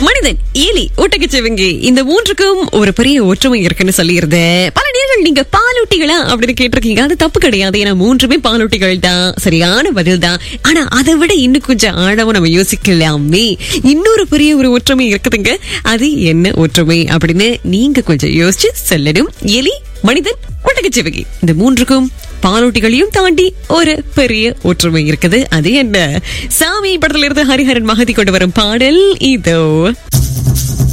மனிதன் எலி ஒட்டகச்சிவங்கி இந்த மூன்றுக்கும் ஒரு பெரிய ஒற்றுமை இருக்குன்னு சொல்லியிருந்த பல நேரங்கள் நீங்க பாலூட்டிகளா அப்படின்னு கேட்டிருக்கீங்க அது தப்பு கிடையாது ஏன்னா மூன்றுமே பாலூட்டிகள் தான் சரியான பதில் தான் ஆனா அதை விட இன்னும் கொஞ்சம் ஆழமா நம்ம யோசிக்கலாமே இன்னொரு பெரிய ஒரு ஒற்றுமை இருக்குதுங்க அது என்ன ஒற்றுமை அப்படின்னு நீங்க கொஞ்சம் யோசிச்சு சொல்லணும் எலி மனிதன் ஒட்டகச்சிவகி இந்த மூன்றுக்கும் பாலூட்டிகளையும் தாண்டி ஒரு பெரிய ஒற்றுமை இருக்குது அது என்ன சாமி படத்துல இருந்து ஹரிஹரன் மகதி கொண்டு வரும் பாடல் இதோ